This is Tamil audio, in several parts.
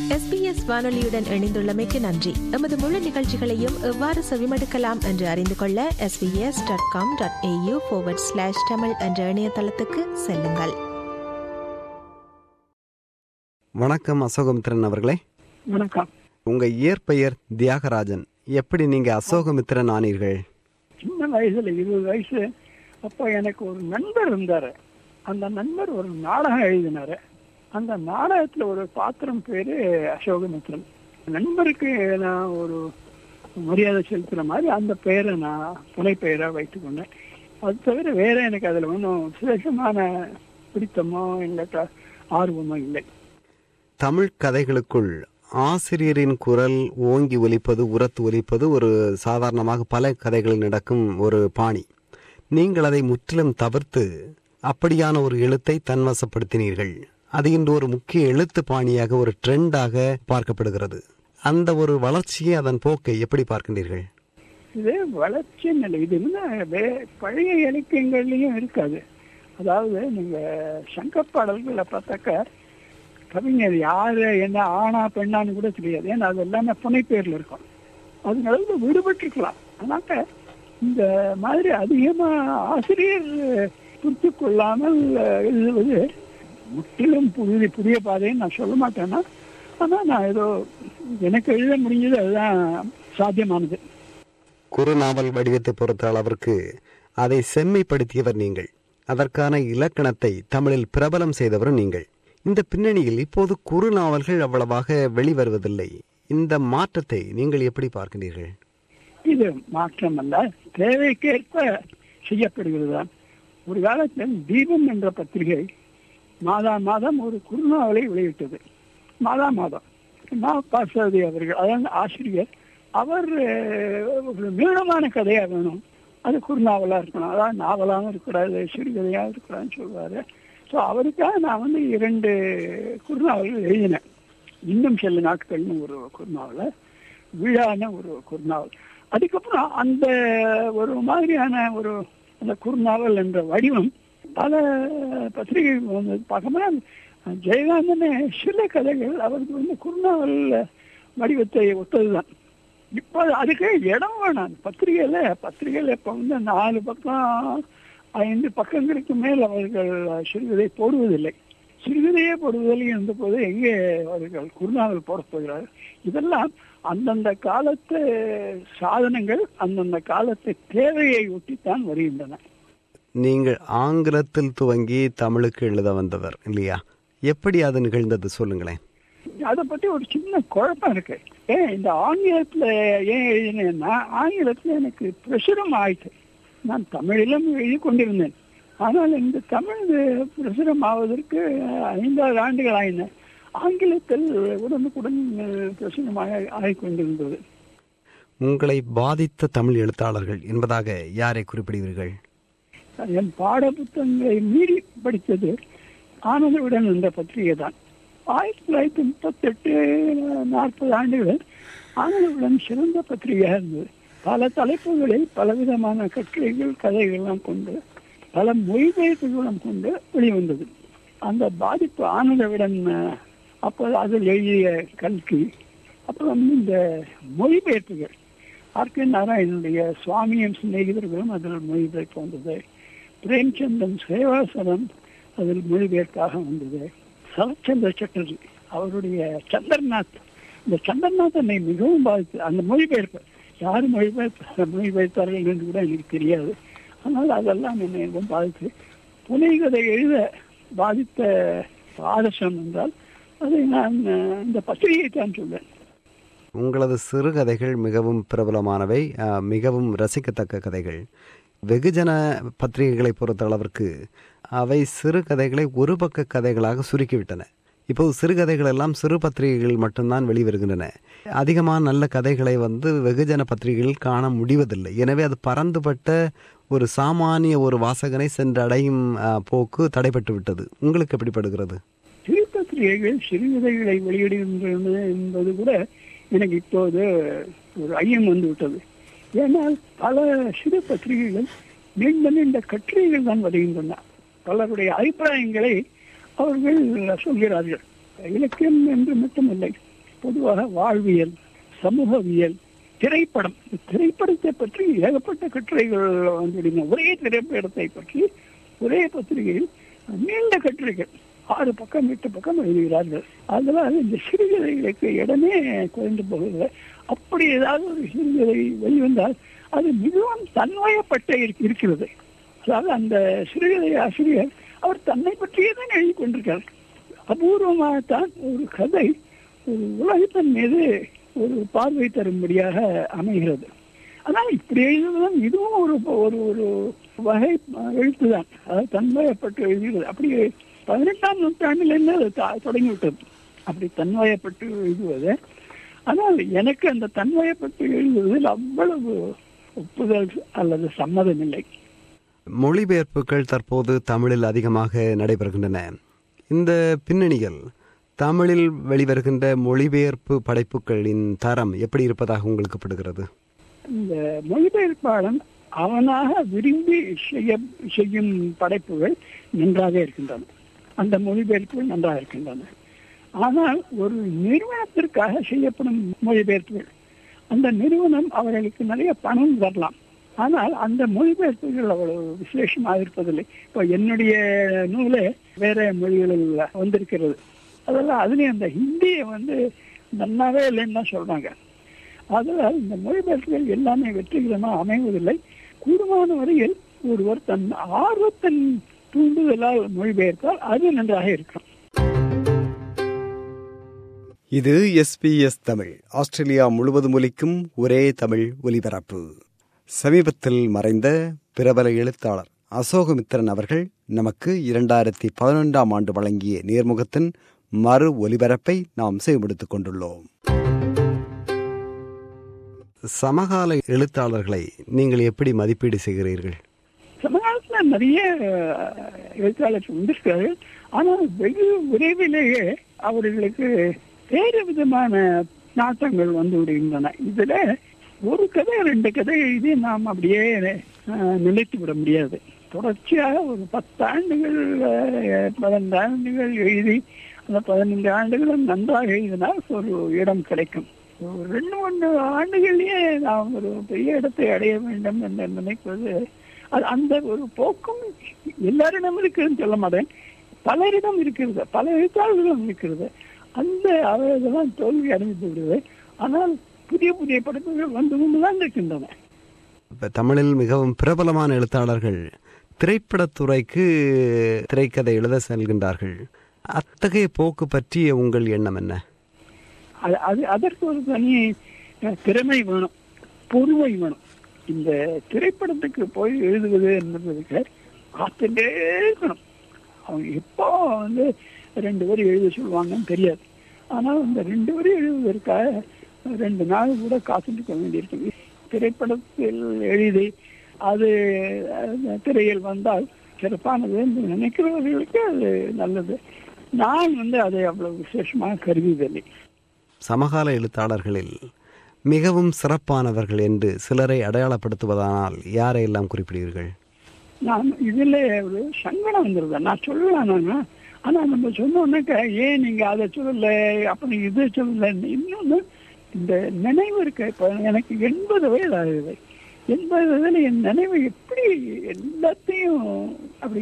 எஸ்பிஎஸ் வானொலியுடன் இணைந்துள்ளமைக்கு நன்றி எமது முழு நிகழ்ச்சிகளையும் எவ்வாறு செவிமடுக்கலாம் என்று அறிந்து கொள்ள SBS dot com dot AU slash Tamil என்ற இணையதளத்துக்கு செல்லுங்கள் வணக்கம் அசோகமித்ரன் அவர்களே வணக்கம் உங்க இயற்பெயர் தியாகராஜன் எப்படி நீங்க அசோகமித்ரன் ஆனீர்கள் சின்ன வயசுல இருபது வயசு அப்ப எனக்கு ஒரு நண்பர் இருந்தாரு அந்த நண்பர் ஒரு நாடகம் எழுதினாரு அந்த நாடகத்துல ஒரு பாத்திரம் பேரு அசோகமித்ரன் நண்பருக்கு நான் ஒரு மரியாதை செலுத்துற மாதிரி அந்த பெயரை நான் துணை பெயரா வைத்துக் கொண்டேன் அது தவிர வேற எனக்கு அதுல ஒன்றும் விசேஷமான பிடித்தமோ இல்லை ஆர்வமோ இல்லை தமிழ் கதைகளுக்குள் ஆசிரியரின் குரல் ஓங்கி ஒலிப்பது உரத்து ஒலிப்பது ஒரு சாதாரணமாக பல கதைகளில் நடக்கும் ஒரு பாணி நீங்கள் அதை முற்றிலும் தவிர்த்து அப்படியான ஒரு எழுத்தை தன்வசப்படுத்தினீர்கள் அது இன்று ஒரு முக்கிய எழுத்து பாணியாக ஒரு ட்ரெண்டாக பார்க்கப்படுகிறது அந்த ஒரு வளர்ச்சியை அதன் போக்கை எப்படி பார்க்கின்றீர்கள் இது வளர்ச்சி நிலை இது வந்து வே- பழைய இலக்கியங்கள்லயும் இருக்காது அதாவது நீங்க சங்க பாடல்களை பார்த்தாக்க கவிஞர் யாரு என்ன ஆணா பெண்ணான்னு கூட தெரியாது ஏன்னா அது எல்லாமே புனைப்பேர்ல இருக்கும் அதனால விடுபட்டிருக்கலாம் அதனால இந்த மாதிரி அதிகமா ஆசிரியர் புரித்து கொள்ளாமல் எழுதுவது முற்றிலும் புதிய புதிய பாதைன்னு நான் சொல்ல மாட்டேன்னா ஆனா நான் ஏதோ எனக்கு எழுத முடிஞ்சது அதுதான் சாத்தியமானது குறுநாவல் வடிவத்தை பொறுத்த அளவிற்கு அதை செம்மைப்படுத்தியவர் நீங்கள் அதற்கான இலக்கணத்தை தமிழில் பிரபலம் செய்தவரும் நீங்கள் இந்த பின்னணியில் இப்போது குறுநாவல்கள் அவ்வளவாக வெளிவருவதில்லை இந்த மாற்றத்தை நீங்கள் எப்படி பார்க்கிறீர்கள் இது மாற்றம் அல்ல தேவைக்கேற்ப செய்யப்படுகிறது தான் ஒரு காலத்தில் தீபம் என்ற பத்திரிகை மாதா மாதம் ஒரு குறுநாவலை வெளியிட்டது மாதா மாதம் மா பாசவதி அவர்கள் அதாவது ஆசிரியர் அவர் அஹ், ஒரு நீளமான கதையா வேணும் அது குறுநாவலா இருக்கணும் அதாவது நாவலாகவும் இருக்கக்கூடாது சிறுகதையாக இருக்கக்கூடாதுன்னு சொல்லுவாரு ஸோ அவருக்காக நான் வந்து இரண்டு குறுநாவல்கள் எழுதினேன் இன்னும் சில நாட்கள்னு ஒரு குறுநாவலை விழான ஒரு குறுநாவல் அதுக்கப்புறம் அந்த ஒரு மாதிரியான ஒரு அந்த குறுநாவல் என்ற வடிவம் பல பத்திரிகை வந்து பார்க்கும்போது ஜெயகாந்தனே சில கதைகள் அவருக்கு வந்து குறுநாவல் வடிவத்தை ஒத்ததுதான் இப்போ அதுக்கு இடம் வேணாம் பத்திரிகையில பத்திரிகையில இப்ப வந்து நாலு பக்கம் ஐந்து பக்கங்களுக்கு மேல் அவர்கள் சிறுகதை போடுவதில்லை சிறுகதையே போடுவதில்லை இருந்த போது எங்கே அவர்கள் குறுநாவல் போடப் போகிறார்கள் இதெல்லாம் அந்தந்த காலத்து சாதனங்கள் அந்தந்த காலத்து தேவையை ஒட்டித்தான் வருகின்றன நீங்கள் ஆங்கிலத்தில் துவங்கி தமிழுக்கு எழுத வந்தவர் இல்லையா எப்படி அது நிகழ்ந்தது சொல்லுங்களேன் அதை பத்தி ஒரு சின்ன குழப்பம் இருக்கு ஏன் இந்த ஆங்கிலத்துல ஏன் எழுதினேன்னா ஆங்கிலத்துல எனக்கு பிரசுரம் ஆயிடுச்சு நான் தமிழிலும் எழுதி கொண்டிருந்தேன் ஆனால் இந்த தமிழ் பிரசுரம் ஆவதற்கு ஐந்தாறு ஆண்டுகள் ஆயின ஆங்கிலத்தில் உடனுக்குடன் பிரசுரமாக ஆகிக்கொண்டிருந்தது உங்களை பாதித்த தமிழ் எழுத்தாளர்கள் என்பதாக யாரை குறிப்பிடுவீர்கள் என் பாட புத்தகங்களை மீறி படித்தது ஆனந்தவுடன் என்ற பத்திரிகை தான் ஆயிரத்தி தொள்ளாயிரத்தி முப்பத்தெட்டு நாற்பது ஆண்டுகள் ஆனந்தவுடன் சிறந்த பத்திரிகையாக இருந்தது பல தலைப்புகளில் பலவிதமான கட்டுரைகள் கதைகள்லாம் கொண்டு பல மொழிபெயர்ப்புகளும் கொண்டு வெளிவந்தது அந்த பாதிப்பு ஆனந்தவுடன் அஹ், அப்போது அதில் எழுதிய கல்கி அப்புறம் இந்த மொழிபெயர்ப்புகள் ஆர் கே நாராயணனுடைய சுவாமியும் சிநேகிதர்களும் அதில் மொழிபெயர்ப்பு வந்தது பிரேம்சந்தன் சேவாசனம் அதில் மொழிபெயர்ப்பாக வந்தது சரத்சந்திர சட்டர்ஜி அவருடைய சந்திரநாத் இந்த சந்திரநாத் என்னை மிகவும் பாதித்து அந்த மொழிபெயர்ப்பு யார் மொழிபெயர்ப்பு மொழிபெயர்த்தார்கள் என்று கூட எனக்கு தெரியாது ஆனால் அதெல்லாம் என்னை மிகவும் பாதித்து புனைகதை எழுத பாதித்த ஆதர்சம் என்றால் அதை நான் அஹ், இந்த பத்திரிகையை தான் சொல்வேன் உங்களது சிறுகதைகள் மிகவும் பிரபலமானவை அஹ், மிகவும் ரசிக்கத்தக்க கதைகள் வெகுஜன பத்திரிகைகளை பொறுத்த அளவிற்கு அவை சிறுகதைகளை ஒரு பக்க கதைகளாக சுருக்கிவிட்டன இப்போது சிறுகதைகள் எல்லாம் சிறு பத்திரிகைகள் மட்டும்தான் வெளிவருகின்றன அதிகமான நல்ல கதைகளை வந்து வெகுஜன பத்திரிகைகளில் காண முடிவதில்லை எனவே அது பறந்துபட்ட ஒரு சாமானிய ஒரு வாசகனை சென்றடையும் அஹ், போக்கு தடைப்பட்டு விட்டது உங்களுக்கு எப்படிப்படுகிறது சிறு பத்திரிகைகள் சிறுகதைகளை வெளியிடுகின்றன என்பது கூட எனக்கு இப்போது ஒரு ஐயம் வந்து விட்டது ஏனால் பல சிறு பத்திரிகைகள் நீண்ட நீண்ட கட்டுரைகள் தான் வருகின்றன பலருடைய அபிப்பிராயங்களை அவர்கள் சொல்கிறார்கள் இலக்கியம் என்று மட்டுமில்லை பொதுவாக வாழ்வியல் சமூகவியல் திரைப்படம் இந்த திரைப்படத்தை பற்றி ஏகப்பட்ட கட்டுரைகள் வந்துடுங்க ஒரே திரைப்படத்தை பற்றி ஒரே பத்திரிகையில் நீண்ட கட்டுரைகள் ஆறு பக்கம் எட்டு பக்கம் எழுதுகிறார்கள் அதனால் இந்த சிறுகதைகளுக்கு இடமே குறைந்து போகிறது அப்படி ஏதாவது ஒரு சிறுகதை வெளிவந்தால் அது மிகவும் தன்வயப்பட்ட இருக்- இருக்கிறது அதாவது அந்த சிறுகதை ஆசிரியர் அவர் தன்னை பற்றியே தான் எழுதி கொண்டிருக்கார் அபூர்வமாகத்தான் ஒரு கதை ஒரு உலகத்தின் மீது ஒரு பார்வை தரும்படியாக அமைகிறது ஆனால் இப்படி எழுதுவதும் இதுவும் ஒரு ஒரு ஒரு வகை எழுத்துதான் அதாவது தன்வயப்பட்டு எழுதுகிறது அப்படி பதினெட்டாம் நூற்றாண்டிலிருந்து அது த- தொடங்கிவிட்டது அப்படி தன்வயப்பட்டு எழுதுவது ஆனால் எனக்கு அந்த தன்வயப்பட்டு எழுதுவதில் அவ்வளவு ஒப்புதல் அல்லது சம்மதம் இல்லை மொழிபெயர்ப்புகள் தற்போது தமிழில் அதிகமாக நடைபெறுகின்றன இந்த பின்னணியில் தமிழில் வெளிவருகின்ற மொழிபெயர்ப்பு படைப்புகளின் தரம் எப்படி இருப்பதாக உங்களுக்கு படுகிறது இந்த மொழிபெயர்ப்பாளன் அவனாக விரும்பி செய்ய செய்யும் படைப்புகள் நன்றாக இருக்கின்றன அந்த மொழிபெயர்ப்புகள் நன்றாக இருக்கின்றன ஆனால் ஒரு நிறுவனத்திற்காக செய்யப்படும் மொழிபெயர்ப்புகள் அந்த நிறுவனம் அவர்களுக்கு நிறைய பணம் தரலாம் ஆனால் அந்த மொழிபெயர்ப்புகள் அவ்வளவு விசேஷமாக இருப்பதில்லை இப்போ என்னுடைய நூலே வேற மொழிகளில் வந்திருக்கிறது அதெல்லாம் அதுலேயும் அந்த ஹிந்தியை வந்து நல்லாவே இல்லைன்னு தான் சொல்றாங்க அதனால் இந்த மொழிபெயர்ப்புகள் எல்லாமே வெற்றிகரமாக அமைவதில்லை கூடுமான வரையில் ஒருவர் தன் ஆர்வத்தின் தூண்டுதலால் மொழிபெயர்த்தால் அது நன்றாக இருக்கும் இது எஸ்பிஎஸ் தமிழ் ஆஸ்திரேலியா முழுவதும் ஒலிக்கும் ஒரே தமிழ் ஒலிபரப்பு சமீபத்தில் மறைந்த பிரபல எழுத்தாளர் அசோகமித்திரன் அவர்கள் நமக்கு இரண்டாயிரத்தி பதினொன்றாம் ஆண்டு வழங்கிய நேர்முகத்தின் மறு ஒலிபரப்பை நாம் செய்யப்படுத்திக் கொண்டுள்ளோம் சமகால எழுத்தாளர்களை நீங்கள் எப்படி மதிப்பீடு செய்கிறீர்கள் சமகாலத்துல நிறைய அஹ், எழுத்தாளர்கள் வந்திருக்கிறார்கள் ஆனால் வெகு விரைவிலேயே அவர்களுக்கு வேறு விதமான நாட்டங்கள் வந்து விடுகின்றன இதுல ஒரு கதை ரெண்டு கதை எழுதி நாம் அப்படியே அஹ், நிலைத்து விட முடியாது தொடர்ச்சியாக ஒரு பத்து ஆண்டுகள் அஹ், பதினைந்து ஆண்டுகள் எழுதி அந்த பதினைந்து ஆண்டுகளும் நன்றாக எழுதினால் ஒரு இடம் கிடைக்கும் ஒரு ரெண்டு மூணு ஆண்டுகளிலேயே நாம் ஒரு பெரிய இடத்தை அடைய வேண்டும் என்று நினைப்பது அது அந்த ஒரு போக்கும் எல்லாரிடம் இருக்குதுன்னு சொல்ல மாட்டேன் பலரிடம் இருக்கிறது பல எழுத்தாளர்களிடம் இருக்கிறது அந்த அவர்களெல்லாம் தோல்வி அடைந்து விடுவது ஆனால் புதிய புதிய படைப்புகள் வந்து கொண்டுதான் இருக்கின்றன இப்ப தமிழில் மிகவும் பிரபலமான எழுத்தாளர்கள் திரைப்படத்துறைக்கு திரைக்கதை எழுத செல்கின்றார்கள் அத்தகைய போக்கு பற்றிய உங்கள் எண்ணம் என்ன அது அது அதற்கு ஒரு தனி அஹ், திறமை வேணும் பொறுமை வேணும் இந்த திரைப்படத்துக்கு போய் எழுதுவது என்பதற்கு காத்துட்டே இருக்கணும் அவங்க எப்போ வந்து ரெண்டு வரி எழுத சொல்லுவாங்கன்னு தெரியாது ஆனால் அந்த ரெண்டு வரி எழுதுவதற்காக ரெண்டு நாள் கூட காத்துட்டு இருக்க வேண்டியிருக்கு திரைப்படத்தில் எழுதி அது அஹ், திரையில் வந்தால் சிறப்பானது என்று நினைக்கிறவர்களுக்கு அது நல்லது நான் வந்து அதை அவ்வளவு விசேஷமாக கருதுவதில்லை சமகால எழுத்தாளர்களில் மிகவும் சிறப்பானவர்கள் என்று சிலரை அடையாளப்படுத்துவதானால் யாரை எல்லாம் குறிப்பிடுவீர்கள் நான் இதுல ஒரு சங்கடம் வந்துருது நான் சொல்லலாம் நானு ஆனா நம்ம சொன்னோன்னாக்க ஏன் நீங்க அதை சொல்லல அப்ப நீங்க இதை சொல்லல இன்னொன்னு இந்த நினைவு இருக்க இப்ப எனக்கு எண்பது வயது ஆகுது எண்பது வயதுல என் நினைவு எப்படி எல்லாத்தையும் அப்படி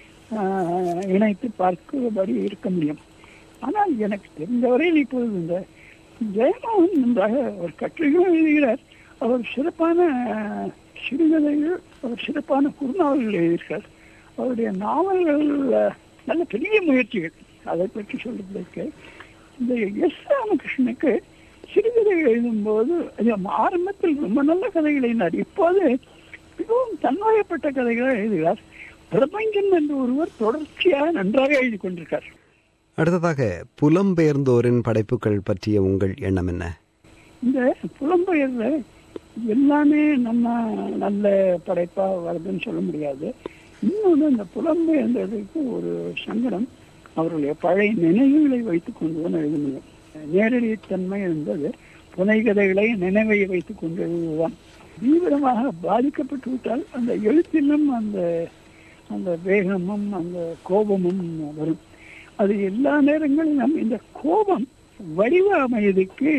ஆஹ், இணைத்து பார்க்கிறபடி இருக்க முடியும் ஆனால் எனக்கு தெரிந்தவரையில் இப்பொழுது இந்த ஜெயமோகன் நன்றாக ஒரு கட்டுரைகளும் எழுதுகிறார் அவர் சிறப்பான ஆஹ், சிறுகதைகள் அவர் சிறப்பான குறுநாவல்கள் எழுதியிருக்கார் அவருடைய நாவல்கள் அஹ், நல்ல பெரிய முயற்சிகள் அதை பற்றி சொல்றதுக்கு இந்த எஸ் ராமகிருஷ்ணனுக்கு சிறுகதை எழுதும்போது அது ஆரம்பத்தில் ரொம்ப நல்ல கதைகள் எழுதினார் இப்போது மிகவும் தன்வாயப்பட்ட கதைகளை எழுதுகிறார் பிரபஞ்சன் என்று ஒருவர் தொடர்ச்சியாக நன்றாக எழுதி கொண்டிருக்கார் அடுத்ததாக புலம்பெயர்ந்தோரின் படைப்புகள் பற்றிய உங்கள் எண்ணம் என்ன இந்த புலம்பெயர்ல எல்லாமே நம்ம நல்ல படைப்பா வருதுன்னு சொல்ல முடியாது இன்னொன்று இந்த புலம்பெயர்ந்ததுக்கு ஒரு சங்கடம் அவருடைய பழைய நினைவுகளை வைத்துக் கொண்டு தான் எழுத முடியும் நேரடி தன்மை என்பது புனைகதைகளை நினைவை வைத்துக் கொண்டு எழுதுவதுதான் தீவிரமாக பாதிக்கப்பட்டு விட்டால் அந்த எழுத்திலும் அந்த அந்த வேகமும் அந்த கோபமும் வரும் அது எல்லா நேரங்களிலும் இந்த கோபம் வடிவமையதுக்கு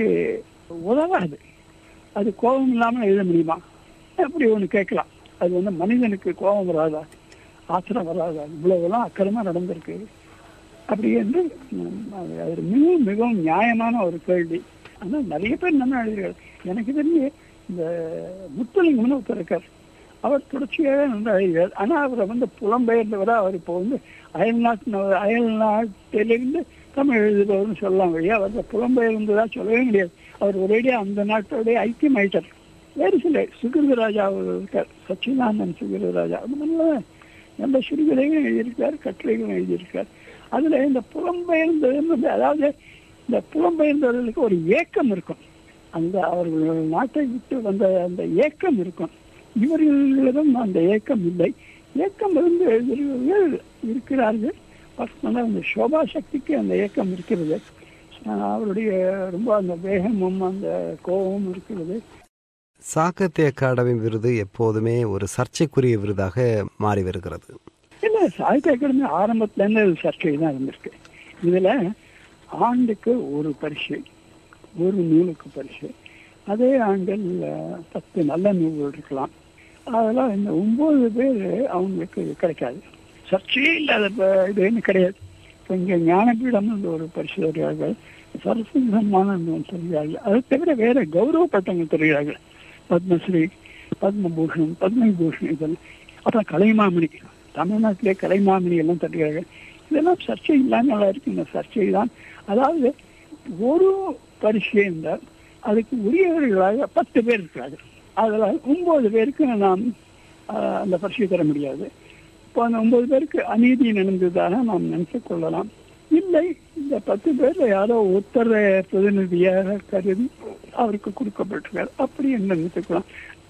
உதவாது அது கோபம் இல்லாமல் எழுத முடியுமா அப்படி ஒன்று கேட்கலாம் அது வந்து மனிதனுக்கு கோபம் வராதா ஆத்திரம் வராதா இவ்வளவுலாம் அக்கிரமா நடந்திருக்கு அப்படி என்று ம், அது அது மிகவும் மிகவும் நியாயமான ஒரு கேள்வி ஆனால் நிறைய பேர் என்ன எழுதுகிறார் எனக்கு தெரிஞ்சு இந்த முத்துலிங்கம்னு ஒருத்தர் இருக்கார் அவர் தொடர்ச்சியாக நல்லா எழுதுகிறார் ஆனால் அவரை வந்து புலம்பெயர்ந்தவரை அவர் இப்போ வந்து அயல் நாட்டு அயல் நாட்டிலிருந்து தமிழ் எழுதுபவர்னு சொல்லலாம் வழியா அவர் புலம்பெயர்ந்ததா சொல்லவே முடியாது அவர் ஒரேடியாக அந்த நாட்டோடைய ஐக்கியம் ஆயிட்டார் வேறு சில சுகிருதராஜா இருக்கார் சச்சிதானந்தன் சுகிருதராஜா அது நல்ல நல்ல சிறுகதைகளும் எழுதியிருக்கார் கட்டுரைகளும் எழுதியிருக்கார் அதுல இந்த புலம்பெயர்ந்தது அதாவது இந்த புலம்பெயர்ந்தவர்களுக்கு ஒரு ஏக்கம் இருக்கும் அந்த அவர்கள் நாட்டை விட்டு வந்த அந்த ஏக்கம் இருக்கும் இவர்களிடம் அந்த ஏக்கம் இல்லை ஏக்கம் இருந்து எழுதுகிறவர்கள் இருக்கிறார்கள் பர்சனலாக அந்த சோபா சக்திக்கு அந்த ஏக்கம் இருக்கிறது அஹ் அவருடைய ரொம்ப அந்த வேகமும் அந்த கோபமும் இருக்கிறது சாகித்ய அகாடமி விருது எப்போதுமே ஒரு சர்ச்சைக்குரிய விருதாக மாறி வருகிறது இல்ல சாகித்ய அகாடமி ஆரம்பத்துல இருந்து அது சர்ச்சை தான் இருந்திருக்கு இதுல ஆண்டுக்கு ஒரு பரிசு ஒரு நூலுக்கு பரிசு அதே ஆண்டில் அஹ், பத்து நல்ல நூல்கள் இருக்கலாம் அதெல்லாம் இந்த ஒன்பது பேர் அவங்களுக்கு கிடைக்காது சர்ச்சையே இல்லாத ப- இதுன்னு கிடையாது இப்போ இங்கே ஞானபீடம் ஒரு பரிசு தருகிறார்கள் சரஸ்வதி சன்மானம் தருகிறார்கள் அதை தவிர வேற கௌரவ பட்டங்கள் தருகிறார்கள் பத்மஸ்ரீ பத்மபூஷன் பத்மவிபூஷன் இதெல்லாம் அப்புறம் கலைமாமணி தமிழ்நாட்டிலே கலைமாமணி எல்லாம் தருகிறார்கள் இதெல்லாம் சர்ச்சை இல்லாமல் நல்லா இருக்கு இந்த சர்ச்சை தான் அதாவது ஒரு பரிசு என்றால் அதுக்கு உரியவர்களாக பத்து பேர் இருக்கிறார்கள் அதில் ஒன்பது பேருக்கு நாம் ஆஹ், அந்த பரிசை தர முடியாது இப்போ அந்த ஒன்பது பேருக்கு அநீதி நடந்ததாக நாம் நினைத்துக் கொள்ளலாம் இல்லை இந்த பத்து பேர்ல யாரோ ஒருத்தரை பிரதிநிதியாக கருதி அவருக்கு கொடுக்கப்பட்டிருக்கார் அப்படி என்று நினைத்துக்கலாம்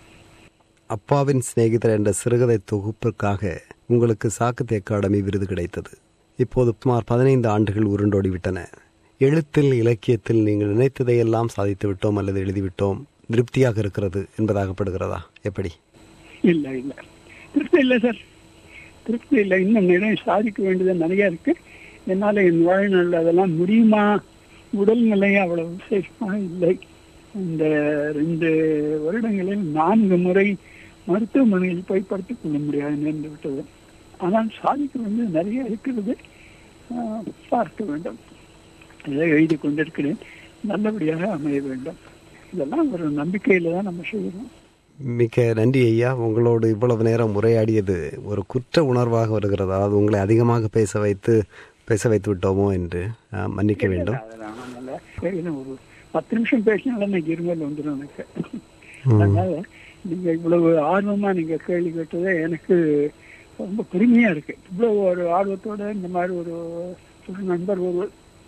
அப்பாவின் சிநேகிதர் என்ற சிறுகதை தொகுப்பிற்காக உங்களுக்கு சாகித்ய அகாடமி விருது கிடைத்தது இப்போது சுமார் பதினைந்து ஆண்டுகள் உருண்டோடிவிட்டன எழுத்தில் இலக்கியத்தில் நீங்கள் நினைத்ததையெல்லாம் சாதித்து விட்டோம் அல்லது எழுதிவிட்டோம் திருப்தியாக இருக்கிறது என்பதாகப்படுகிறதா எப்படி இல்லை இல்லை திருப்தி இல்லை சார் திருப்தி இல்லை இன்னும் நிறைய சாதிக்க வேண்டியது நிறைய இருக்கு என்னால் என் வாழ்நாள் அதெல்லாம் முடியுமா உடல்நிலை அவ்வளவு விசேஷமாக இல்லை இந்த ரெண்டு வருடங்களில் நான்கு முறை மருத்துவமனையில் போய் படுத்துக் கொள்ள முடியாது நேர்ந்து விட்டது ஆனால் சாதிக்க வேண்டியது நிறைய இருக்கிறது ஆஹ், பார்க்க வேண்டும் இதை எழுதி கொண்டிருக்கிறேன் நல்லபடியாக அமைய வேண்டும் இதெல்லாம் ஒரு நம்பிக்கையில தான் நம்ம செய்யணும் மிக்க நன்றி ஐயா உங்களோடு இவ்வளவு நேரம் உரையாடியது ஒரு குற்ற உணர்வாக வருகிறது அதாவது உங்களை அதிகமாக பேச வைத்து பேச வைத்து விட்டோமோ என்று அஹ், மன்னிக்க வேண்டும் அதெல்லாம் நல்ல இன்னும் ஒரு பத்து நிமிஷம் பேசினாலும் எனக்கு இருமல் வந்துடும் எனக்கு அதனால நீங்க இவ்வளவு ஆர்வமா நீங்க கேள்வி கேட்டதே எனக்கு ரொம்ப பெருமையா இருக்கு இவ்வளவு ஒரு ஆர்வத்தோட இந்த மாதிரி ஒரு ஒரு நண்பர் ஒரு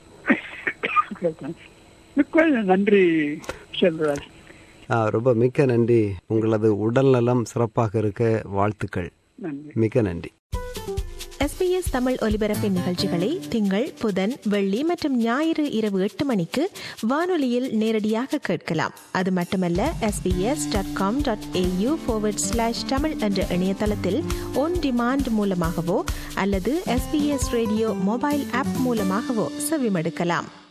கேட்டேன் மிக்க நன்றி செல்வராஜ் அஹ், ரொம்ப மிக்க நன்றி உங்களது உடல் நலம் சிறப்பாக இருக்க வாழ்த்துக்கள் நன்றி மிக்க நன்றி எஸ்பிஎஸ் தமிழ் ஒலிபரப்பின் நிகழ்ச்சிகளை திங்கள் புதன் வெள்ளி மற்றும் ஞாயிறு இரவு எட்டு மணிக்கு வானொலியில் நேரடியாக கேட்கலாம் அது மட்டுமல்ல SBS dot com dot AU slash Tamil என்ற இணையதளத்தில் ஒன் டிமாண்ட் மூலமாகவோ அல்லது எஸ்பிஎஸ் ரேடியோ மொபைல் ஆப் மூலமாகவோ செவிமடுக்கலாம்